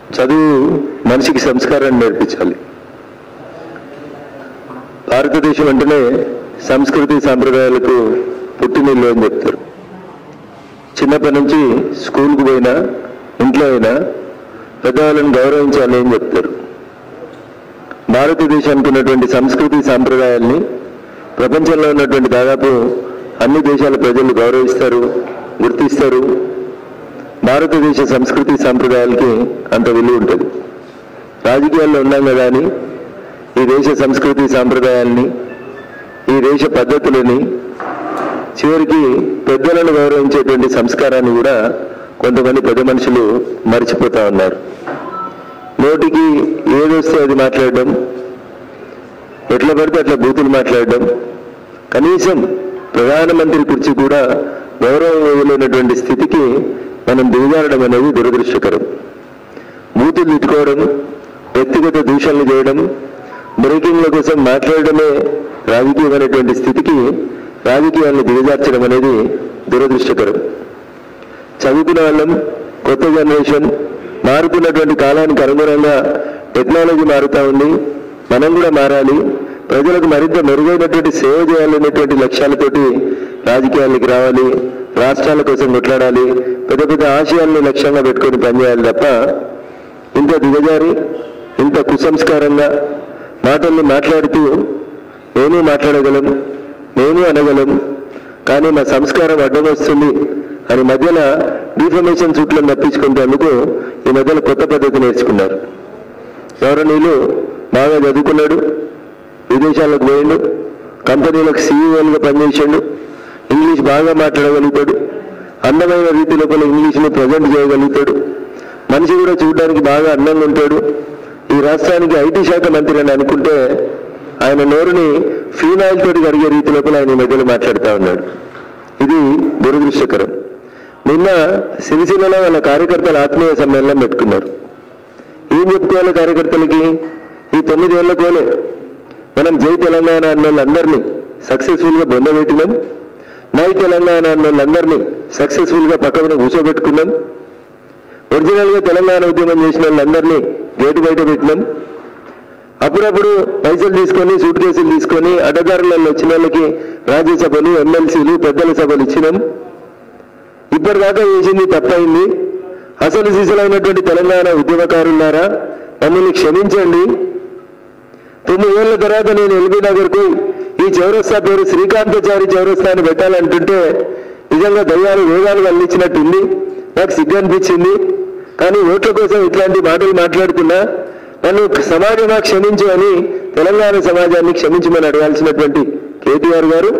చదువు మనిషికి సంస్కారాన్ని నేర్పించాలి భారతదేశం అంటేనే సంస్కృతి సాంప్రదాయాలకు పుట్టినిల్లు అని చెప్తారు చిన్నప్పటి నుంచి స్కూల్కి పోయినా ఇంట్లో అయినా పెద్దవాళ్ళని గౌరవించాలి అని చెప్తారు భారతదేశానికి ఉన్నటువంటి సంస్కృతి సాంప్రదాయాల్ని ప్రపంచంలో ఉన్నటువంటి దాదాపు అన్ని దేశాల ప్రజలు గౌరవిస్తారు గుర్తిస్తారు భారతదేశ సంస్కృతి సాంప్రదాయాలకి అంత విలువ ఉంటుంది రాజకీయాల్లో ఉన్నాం కదా అని ఈ దేశ సంస్కృతి సాంప్రదాయాల్ని ఈ దేశ పద్ధతులని చివరికి పెద్దలను గౌరవించేటువంటి సంస్కారాన్ని కూడా కొంతమంది పెద్ద మనుషులు మర్చిపోతా ఉన్నారు నోటికి ఏదొస్తే అది మాట్లాడడం ఎట్లా పడితే అట్లా బూతులు మాట్లాడడం కనీసం ప్రధానమంత్రి కుర్చీ కూడా గౌరవం ఇవ్వలేనటువంటి స్థితికి మనం దిగజారడం అనేది దురదృష్టకరం బూతులు తిట్టుకోవడం వ్యక్తిగత దూషణలు చేయడం బ్రేకింగ్ల కోసం మాట్లాడడమే రాజకీయమైనటువంటి స్థితికి రాజకీయాలను దిగజార్చడం అనేది దురదృష్టకరం చదువుకున్న వాళ్ళం కొత్త జనరేషన్ మారుతున్నటువంటి కాలానికి అనుగుణంగా టెక్నాలజీ మారుతా ఉంది మనం కూడా మారాలి ప్రజలకు మరింత మెరుగైనటువంటి సేవ చేయాలనేటువంటి లక్ష్యాలతోటి రాజకీయాలకు రావాలి రాష్ట్రాల కోసం కొట్లాడాలి పెద్ద పెద్ద ఆశయాలను లక్ష్యంగా పెట్టుకొని పనిచేయాలి తప్ప ఇంత దిగజారి ఇంత కుసంస్కారంగా మాటల్ని మాట్లాడుతూ నేను మాట్లాడగలం నేను అనగలం కానీ మా సంస్కారం అడ్డం వస్తుంది అని మధ్యలో డిఫర్మేషన్ సూట్లను తప్పించుకునేందుకు ఈ మధ్యలో కొత్త పద్ధతి నేర్చుకున్నారు గౌరవనీయులు బాగా చదువుకున్నాడు విదేశాలకు పోయిండు కంపెనీలకు సీఈఓలుగా పనిచేసాడు ఇంగ్లీష్ బాగా మాట్లాడగలుగుతాడు అందమైన రీతి లోపల ఇంగ్లీష్ని ప్రజెంట్ చేయగలుగుతాడు మనిషి కూడా చూడడానికి బాగా అందంగా ఉంటాడు ఈ రాష్ట్రానికి ఐటీ శాఖ మంత్రి అని అనుకుంటే ఆయన నోరుని ఫీనాయిల్ తోటి కడిగే రీతి లోపల ఆయన ఈ మధ్యలో మాట్లాడుతూ ఉన్నాడు ఇది దురదృష్టకరం నిన్న సిరిసిల్లలో వాళ్ళ కార్యకర్తల ఆత్మీయ సమ్మేళనం పెట్టుకున్నారు ఏం చెప్పుకోవాలి కార్యకర్తలకి ఈ తొమ్మిది ఏళ్లకోలే మనం జై తెలంగాణ అన్న వాళ్ళందరినీ సక్సెస్ఫుల్గా బొందబెట్టినాం నై తెలంగాణ అన్న వాళ్ళందరినీ సక్సెస్ఫుల్గా పక్కన కూర్చోబెట్టుకున్నాం ఒరిజినల్గా తెలంగాణ ఉద్యమం చేసిన వాళ్ళందరినీ గేటు బయట పెట్టినాం అప్పుడప్పుడు పైసలు తీసుకొని సూట్ కేసులు తీసుకొని అడ్డదారులలో వచ్చిన వాళ్ళకి రాజ్యసభలు ఎమ్మెల్సీలు పెద్దల సభలు ఇచ్చినాం ఇప్పటిదాకా చేసింది తప్పైంది అసలు సిసలైనటువంటి తెలంగాణ ఉద్యమకారులారా మమ్మల్ని క్షమించండి తొమ్మిది ఏళ్ల తర్వాత నేను ఎల్బీ నగర్కు ఈ చౌరస్తా పేరు శ్రీకాంతచారి చౌరస్తా అని పెట్టాలంటుంటే నిజంగా దయ్యాలు వేగాలు వల్లించినట్టుంది నాకు సిగ్గు అనిపించింది కానీ ఓట్ల కోసం ఇట్లాంటి మాటలు మాట్లాడుతున్నా నన్ను సమాజమా క్షమించు అని తెలంగాణ సమాజాన్ని క్షమించమని అడగాల్సినటువంటి కేటీఆర్ గారు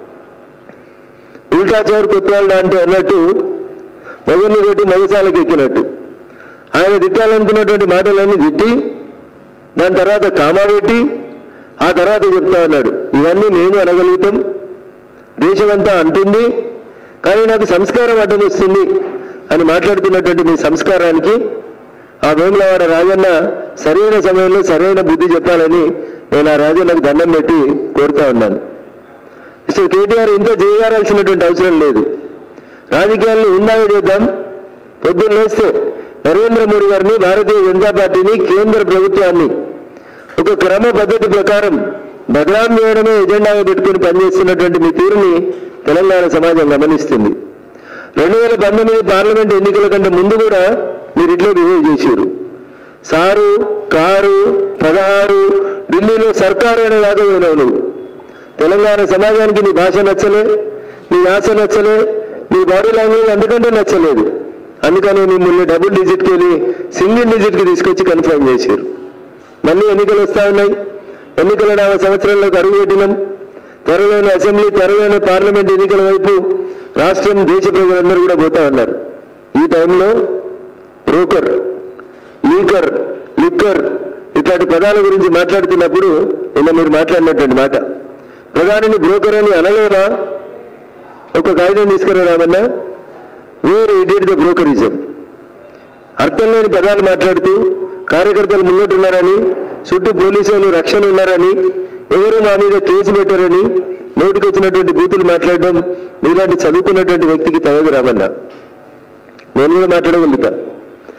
ఉల్టా చోరు కొత్తవాళ్ళ అంటే అన్నట్టు మొగన్ని కొట్టి మగసాలకు ఎక్కినట్టు ఆయన తిట్టాలనుకున్నటువంటి మాటలన్నీ తిట్టి దాని తర్వాత కామా పెట్టి ఆ తర్వాత చెప్తా ఉన్నాడు ఇవన్నీ నేను అనగలుగుతాం దేశమంతా అంటుంది కానీ నాకు సంస్కారం అడ్డం వస్తుంది అని మాట్లాడుతున్నటువంటి మీ సంస్కారానికి ఆ వేములవాడ రాజన్న సరైన సమయంలో సరైన బుద్ధి చెప్పాలని నేను ఆ రాజన్నకు దండం పెట్టి కోరుతా ఉన్నాను అసలు కేటీఆర్ ఇంత చేయగాల్సినటువంటి అవసరం లేదు రాజకీయాల్లో ఉందావి చేద్దాం పొద్దున్న లేస్తే నరేంద్ర మోడీ గారిని భారతీయ జనతా పార్టీని కేంద్ర ప్రభుత్వాన్ని ఒక క్రమ పద్ధతి ప్రకారం బదనాం చేయడమే ఎజెండాగా పెట్టుకుని పనిచేస్తున్నటువంటి మీ తీరుని తెలంగాణ సమాజం గమనిస్తుంది రెండు వేల పంతొమ్మిది పార్లమెంట్ ఎన్నికల కంటే ముందు కూడా మీరు ఇట్లా బిహేవ్ చేశారు సారు కారు పదహారు ఢిల్లీలో సర్కారు అనే దాకా పోయినావు నువ్వు తెలంగాణ సమాజానికి నీ భాష నచ్చలే నీ యాస నచ్చలే నీ బాడీ లాంగ్వేజ్ అందుకంటే నచ్చలేదు అందుకని మిమ్మల్ని డబుల్ డిజిట్కి వెళ్ళి సింగిల్ డిజిట్కి తీసుకొచ్చి కన్ఫర్మ్ చేశారు మళ్ళీ ఎన్నికలు వస్తా ఉన్నాయి ఎన్నికల నాలుగు సంవత్సరాల్లోకి అడుగు పెట్టినాం త్వరలోని అసెంబ్లీ త్వరలోని పార్లమెంట్ ఎన్నికల వైపు రాష్ట్రం దేశ ప్రజలందరూ కూడా పోతా ఉన్నారు ఈ టైంలో బ్రోకర్ లీకర్ లిక్కర్ ఇట్లాంటి పదాల గురించి మాట్లాడుతున్నప్పుడు నిన్న మీరు మాట్లాడినటువంటి మాట ప్రధానిని బ్రోకర్ అని అనలేమా ఒక కాగితం తీసుకురామన్నా వేరు ఇడియట్ ద బ్రోకరిజం అర్థం లేని పదాలు మాట్లాడుతూ కార్యకర్తలు ముంగట్టున్నారని చుట్టూ పోలీసులు రక్షణ ఉన్నారని ఎవరు మా మీద కేసు పెట్టారని నోటికి వచ్చినటువంటి బూతులు మాట్లాడడం మీలాంటి చదువుకున్నటువంటి వ్యక్తికి తగదు రామన్నా నేను కూడా మాట్లాడగలుగుతా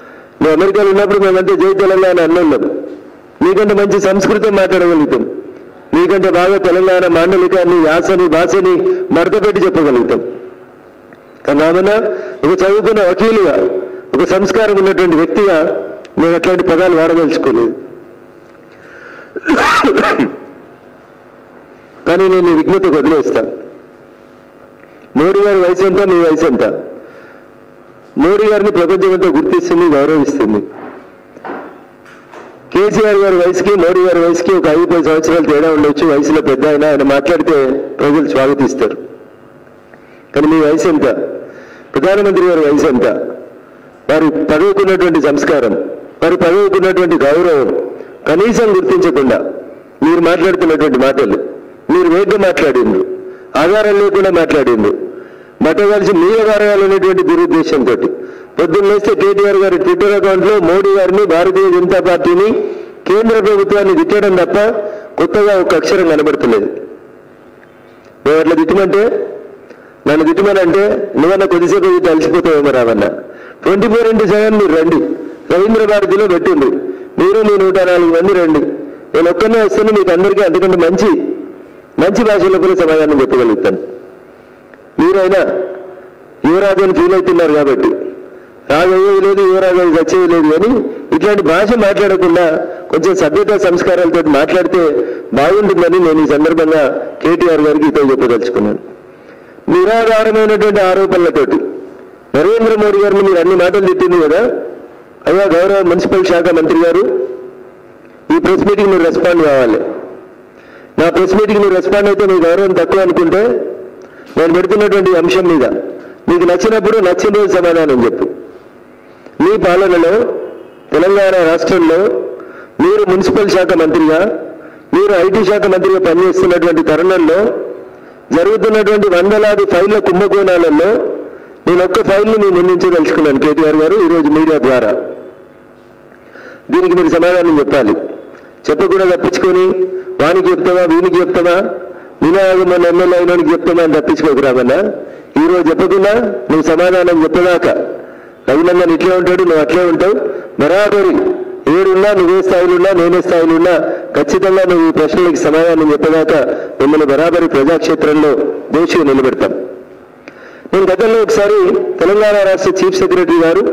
నువ్వు అమెరికాలో ఉన్నప్పుడు మేమంతా జై తెలంగాణ అన్నోళ్ళం నీకంటే మంచి సంస్కృతం మాట్లాడగలుగుతాం నీకంటే బాగా తెలంగాణ మాండలికాన్ని యాసని భాషని మడతపెట్టి చెప్పగలుగుతాం కానీ రామన్న ఒక చదువుకున్న వకీలుగా ఒక సంస్కారం ఉన్నటువంటి వ్యక్తిగా నేను అట్లాంటి పదాలు వాడదలుచుకోలేదు కానీ నేను ఈ విఘ్నతకు వదిలేస్తాను మోడీ గారి వయసు ఎంత మీ వయసు ఎంత మోడీ గారిని ప్రపంచమంతా గుర్తిస్తుంది గౌరవిస్తుంది కేసీఆర్ గారి వయసుకి మోడీ గారి వయసుకి ఒక ఐదు పది సంవత్సరాలు తేడా ఉండొచ్చు వయసులో పెద్ద అయినా ఆయన మాట్లాడితే ప్రజలు స్వాగతిస్తారు కానీ మీ వయసు ఎంత ప్రధానమంత్రి గారి వయసు ఎంత వారు పదవుకున్నటువంటి సంస్కారం వారు పదవుకున్నటువంటి గౌరవం కనీసం గుర్తించకుండా మీరు మాట్లాడుతున్నటువంటి మాటలు మీరు వేగ్గా మాట్లాడిండు ఆధారం లేకుండా మాట్లాడిండు మత కలిసి మీ వ్యవహారాలనేటువంటి దురుద్దేశంతో పొద్దున్న లేస్తే కేటీఆర్ గారి ట్విట్టర్ అకౌంట్ లో మోడీ గారిని భారతీయ జనతా పార్టీని కేంద్ర ప్రభుత్వాన్ని తిట్టడం తప్ప కొత్తగా ఒక అక్షరం కనబడతలేదు మేము అట్లా తిట్టమంటే నన్ను తిట్టమనంటే నువ్వన్నా కొద్దిసేపు ఇది అలసిపోతావేమో రావన్న ట్వంటీ ఫోర్ ఇంటూ సెవెన్ మీరు రండి రవీంద్ర భారతిలో పెట్టింది మీరు మీ నూట నాలుగు మంది రండి నేను ఒక్కనే వస్తాను మీకు అందరికీ అంతకంటే మంచి మంచి భాషలో కూడా సమాధానం చెప్పగలుగుతాను మీరైనా యువరాజు అని ఫీల్ అవుతున్నారు కాబట్టి రాజు అయ్యేది లేదు యువరాజు అది వచ్చేది లేదు అని ఇట్లాంటి భాష మాట్లాడకుండా కొంచెం సభ్యత సంస్కారాలతో మాట్లాడితే బాగుంటుందని నేను ఈ సందర్భంగా కేటీఆర్ గారికి ఇతో చెప్పదలుచుకున్నాను నిరాధారమైనటువంటి ఆరోపణలతోటి నరేంద్ర మోడీ గారిని మీరు అన్ని మాటలు తిట్టింది కదా అయ్యా గౌరవ మున్సిపల్ శాఖ మంత్రి గారు ఈ ప్రెస్ మీటింగ్ మీరు రెస్పాండ్ కావాలి నా ప్రెస్ మీటింగ్ మీరు రెస్పాండ్ అయితే మీ గౌరవం తక్కువ అనుకుంటే నేను పెడుతున్నటువంటి అంశం మీద మీకు నచ్చినప్పుడు నచ్చిన రోజు సమాధానం చెప్పు మీ పాలనలో తెలంగాణ రాష్ట్రంలో మీరు మున్సిపల్ శాఖ మంత్రిగా మీరు ఐటీ శాఖ మంత్రిగా పనిచేస్తున్నటువంటి తరుణంలో జరుగుతున్నటువంటి వందలాది ఫైళ్ల కుంభకోణాలలో నేను ఒక్క ఫైల్ని నేను నిందించదలుచుకున్నాను కేటీఆర్ గారు ఈరోజు మీడియా ద్వారా దీనికి మీరు సమాధానం చెప్పాలి చెప్పకుండా తప్పించుకొని వానికి చెప్తావా వీనికి చెప్తావా వినాయకం మన ఎమ్మెల్యే అయినోడికి చెప్తామా అని తప్పించుకోకురామన్నా ఈ రోజు చెప్పకుండా నువ్వు సమాధానం చెప్పదాకా రఘునందన్ ఇట్లే ఉంటాడు నువ్వు అట్లే ఉంటావు బరాబరి ఏడున్నా నువ్వే స్థాయిలో ఉన్నా నేనే స్థాయిలో ఉన్నా ఖచ్చితంగా నువ్వు ఈ ప్రశ్నలకు సమాధానం చెప్పదాకా మిమ్మల్ని బరాబరి ప్రజాక్షేత్రంలో దోషిగా నిలబెడతాం నేను గతంలో ఒకసారి తెలంగాణ రాష్ట్ర చీఫ్ సెక్రటరీ గారు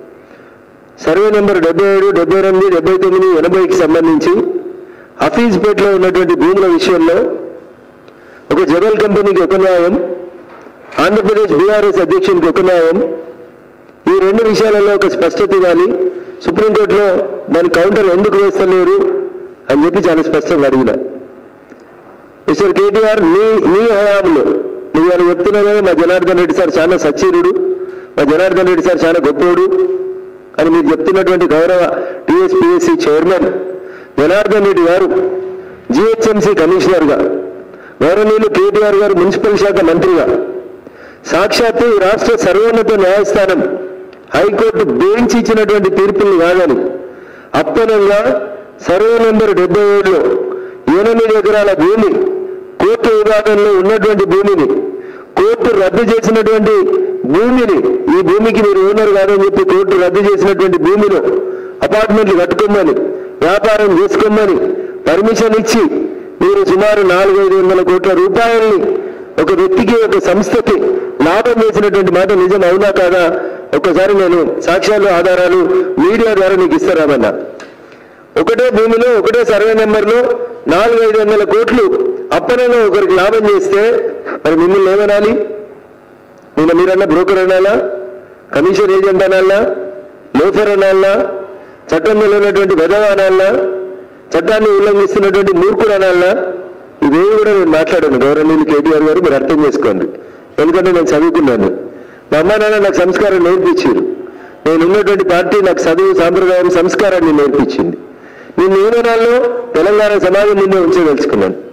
సర్వే నెంబర్ డెబ్బై ఏడు డెబ్బై ఎనిమిది డెబ్బై తొమ్మిది ఎనభైకి సంబంధించి హఫీజ్పేటలో ఉన్నటువంటి భూముల విషయంలో ఒక జగల్ కంపెనీకి ఒక న్యాయం ఆంధ్రప్రదేశ్ బీఆర్ఎస్ అధ్యక్షునికి ఒక న్యాయం ఈ రెండు విషయాలలో ఒక స్పష్టత ఇవ్వాలి సుప్రీంకోర్టులో దాని కౌంటర్ ఎందుకు వేస్తలేరు అని చెప్పి చాలా స్పష్టంగా అడిగిన మిస్టర్ కేటీఆర్ నీ నీ హయాంలో నువ్వు అని చెప్తున్నావు కదా మా జనార్దన్ రెడ్డి సార్ చాలా సచ్చీరుడు మా జనార్దన్ రెడ్డి సార్ చాలా గొప్పోడు అని మీరు చెప్తున్నటువంటి గౌరవ టీఎస్పీఎస్సీ చైర్మన్ జనార్దన్ రెడ్డి గారు జిహెచ్ఎంసీ కమిషనర్గా గౌరవనీయులు కేటీఆర్ గారు మున్సిపల్ శాఖ మంత్రిగా సాక్షాత్తు ఈ రాష్ట్ర సర్వోన్నత న్యాయస్థానం హైకోర్టు బెంచ్ ఇచ్చినటువంటి తీర్పులు కాదని అప్పనంగా సర్వే నెంబర్ డెబ్బై ఏడులో ఎనిమిది ఎకరాల భూమి కోర్టు విభాగంలో ఉన్నటువంటి భూమిని కోర్టు రద్దు చేసినటువంటి భూమిని ఈ భూమికి మీరు ఓనర్ కాదని చెప్పి కోర్టు రద్దు చేసినటువంటి భూమిలో అపార్ట్మెంట్లు కట్టుకోమని వ్యాపారం చేసుకోమని పర్మిషన్ ఇచ్చి మీరు సుమారు నాలుగైదు వందల కోట్ల రూపాయల్ని ఒక వ్యక్తికి ఒక సంస్థకి లాభం చేసినటువంటి మాట నిజం అవునా కాదా ఒక్కసారి నేను సాక్ష్యాలు ఆధారాలు మీడియా ద్వారా నీకు ఇస్తారామన్నా ఒకటే భూమిలో ఒకటే సర్వే నెంబర్లో నాలుగైదు వందల కోట్లు అప్పనలో ఒకరికి లాభం చేస్తే మరి మిమ్మల్ని ఏమనాలి నిన్న మీరన్నా బ్రోకర్ అనాలా కమిషన్ ఏజెంట్ అనాలా లోఫర్ అనాలా చట్టంలో ఉన్నటువంటి వెధవ అనాలా చట్టాన్ని ఉల్లంఘిస్తున్నటువంటి మూర్ఖుడు అనాలా ఇవేవి కూడా నేను మాట్లాడాను గౌరవనీయులు కేటీఆర్ గారు మీరు అర్థం చేసుకోండి ఎందుకంటే నేను చదువుకున్నాను మా అమ్మా నాన్న నాకు సంస్కారం నేర్పించారు నేను ఉన్నటువంటి పార్టీ నాకు చదువు సాంప్రదాయం సంస్కారాన్ని నేర్పించింది నేను ఏ నెలలో తెలంగాణ సమాజం ముందే ఉంచదలుచుకున్నాను